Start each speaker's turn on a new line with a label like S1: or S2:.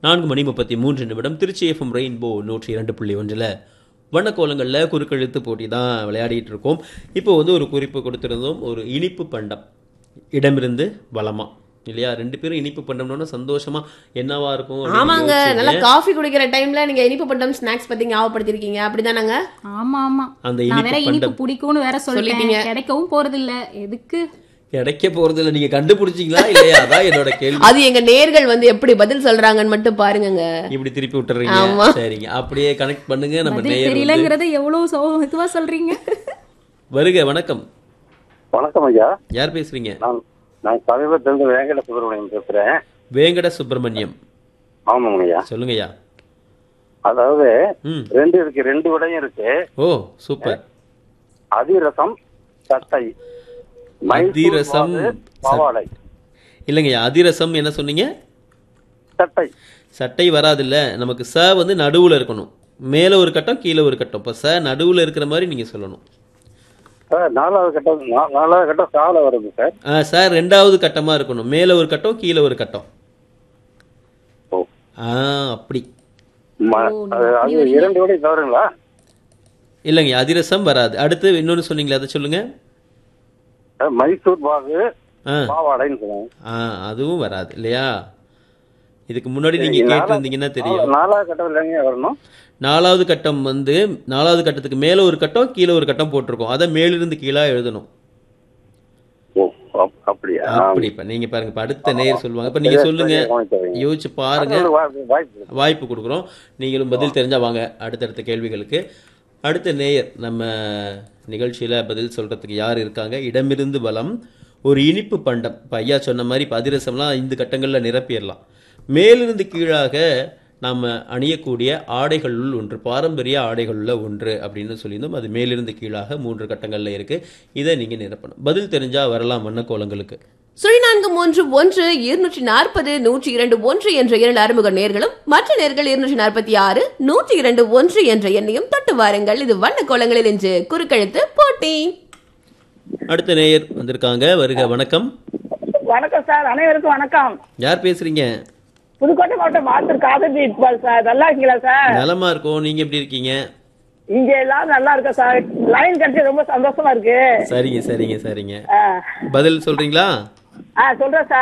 S1: நான்கு மணி முப்பத்தி மூன்று நிமிடம் திருச்சி எஃப்எம் ரெயின்போ நூற்றி இரண்டு புள்ளி ஒன்றில் வண்ணக்கோலங்களில் குறுக்கெழுத்து போட்டி தான் விளையாடிட்டு இருக்கோம் இப்போ வந்து ஒரு குறிப்பு கொடுத்திருந்தோம் ஒரு இனிப்பு பண்டம் இடமிருந்து வளமா இல்லையா ரெண்டு பேரும் இனிப்பு பண்டம்னோட சந்தோஷமா என்னவா இருக்கும் அப்படின்னு
S2: ஆமாங்க
S1: யோசிச்சீங்க.
S2: நல்லா காஃபி குடிக்கிற டைம்ல நீங்க இனிப்பு பண்டம் ஸ்நாக்ஸ் பத்தி ஞாபகப்படுத்திருக்கீங்க அப்படிதானங்க
S3: ஆமா ஆமா
S1: அந்த
S3: நான் வேற
S1: இனிப்பு
S3: இனிப்பு
S1: பண்டம்
S3: பிடிக்கும்னு வேற
S2: சொல்லிட்டீங்க.
S3: சொல்லிட்டீங்க கிடைக்கவும் போறது இல்ல எதுக்கு
S1: கிடைக்க போறது இல்ல நீங்க கண்டுபிடிச்சீங்களா இல்லையா அதான் என்னோட கேள்வி
S2: அது எங்க நேர்கள் வந்து எப்படி பதில் சொல்றாங்கன்னு மட்டும் பாருங்கங்க
S1: இப்படி திருப்பி விட்டுறீங்க
S2: ஆமா.
S1: சரிங்க அப்படியே கனெக்ட் பண்ணுங்க நம்ம
S3: பதில்
S1: நேயர் வந்து
S3: தெரியலங்கிறத எவ்வளவு சோ இதுவா சொல்றீங்க
S1: வருக வணக்கம்
S4: வணக்கம் ஐயா
S1: யார் பேசுறீங்க
S4: நான் நான் சமீபத்திலிருந்து வேங்கட சுப்பிரமணியம் பேசுறேன்
S1: வேங்கட சுப்பிரமணியம்
S4: ஆமாங்க ஐயா
S1: சொல்லுங்கய்யா
S4: அதாவது
S1: ம்
S4: ரெண்டு இருக்கு ரெண்டு விடையும் இருக்கு
S1: ஓ சூப்பர்
S4: அதிரசம் சட்டை மைசூர்
S1: அதிரசம்,
S4: பாகு, பாவாடை
S1: இல்லைங்கய்யா அதிரசம் என்ன சொன்னீங்க
S4: சட்டை
S1: சட்டை வராதுல்ல நமக்கு ச வந்து நடுவுல இருக்கணும் மேல ஒரு கட்டம் கீழே ஒரு கட்டம் இப்போ ச நடுவுல இருக்கிற மாதிரி நீங்க சொல்லணும்
S4: சார் நாலாவது கட்டம் நா- நாலாவது கட்டம் சால வருது சார்
S1: ஆ சார் ரெண்டாவது கட்டமா இருக்கணும் மேல ஒரு கட்டம் கீழே ஒரு கட்டம்
S4: ஓ
S1: ஆ அப்படி
S4: ம- அது அது இரண்டு விடை தவறுங்களா
S1: இல்லைங்க அதிரசம் வராது அடுத்து இன்னொன்னு சொன்னீங்களே அதை சொல்லுங்க
S4: சார், மைசூர் பாகு
S1: ஆ
S4: பாவாடைன்னு சொல்லுவாங்க
S1: ஆ அதுவும் வராது இல்லையா இதுக்கு முன்னாடி நீங்க கேட்டிருந்தீங்கன்னா தெரியும்
S4: நாலாவது கட்டம் இல்லைங்க வரணும்
S1: நாலாவது கட்டம் வந்து நாலாவது கட்டத்துக்கு மேல ஒரு கட்டம் கீழே ஒரு கட்டம் போட்டிருக்கோம் அதை மேலிருந்து கீழா எழுதணும்
S4: ஓ அப்- அப்படியா
S1: அப்படி இப்ப நீங்க பாருங்க இப்ப அடுத்த நேயர் சொல்லுவாங்க இப்ப நீங்க சொல்லுங்க யோசிச்சு பாருங்க
S4: அது வா- வாய்ப்பு இருக்கு.
S1: வாய்ப்பு கொடுக்குறோம் நீங்களும் பதில் தெரிஞ்சா வாங்க அடுத்தடுத்த கேள்விகளுக்கு அடுத்த நேயர் நம்ம நிகழ்ச்சியில பதில் சொல்றதுக்கு யார் இருக்காங்க இடமிருந்து பலம் ஒரு இனிப்பு பண்டம் இப்போ ஐயா சொன்ன மாதிரி இப்போ அதிரசம்லாம் ஐந்து கட்டங்களில் நிரப்பிடலாம் மேலிருந்து கீழாக நாம் அணியக்கூடிய ஆடைகளுள் ஒன்று பாரம்பரிய ஆடைகளுள்ள ஒன்று அப்படின்னு சொல்லியிருந்தோம் அது மேலிருந்து கீழாக மூன்று கட்டங்களில் இருக்கு இதை நீங்கள் நிரப்பணும் பதில் தெரிஞ்சா வரலாம் வண்ணக்கோலங்களுக்கு
S2: சுழி நான்கு மூன்று ஒன்று இருநூற்றி நாற்பது நூற்றி இரண்டு ஒன்று என்ற இரண்டு அறிமுக நேர்களும் மற்ற நேர்கள் இருநூற்றி நாற்பத்தி ஆறு நூற்றி இரண்டு ஒன்று என்ற எண்ணையும் தொட்டு வாருங்கள் இது வண்ண கோலங்களில் இன்று குறுக்கெழுத்து போட்டி
S1: அடுத்த நேயர் வந்திருக்காங்க வருக வணக்கம்
S5: வணக்கம் சார் அனைவருக்கும் வணக்கம்
S1: யார் பேசுறீங்க
S5: புதுக்கோட்டை மாவட்டம் மாத்தூர் காதர் இக்பால் சார் நல்லா இருக்கீங்களா சார்
S1: நலமா இருக்கோம் நீங்க எப்படி இருக்கீங்க
S5: இங்க எல்லாம் நல்லா இருக்கா சார் லைன் கிடைச்சி ரொம்ப சந்தோஷமா இருக்கு
S1: சரிங்க சரிங்க சரிங்க
S5: ஆ,
S1: பதில் சொல்றீங்களா
S5: ஆ சொல்றேன் சார்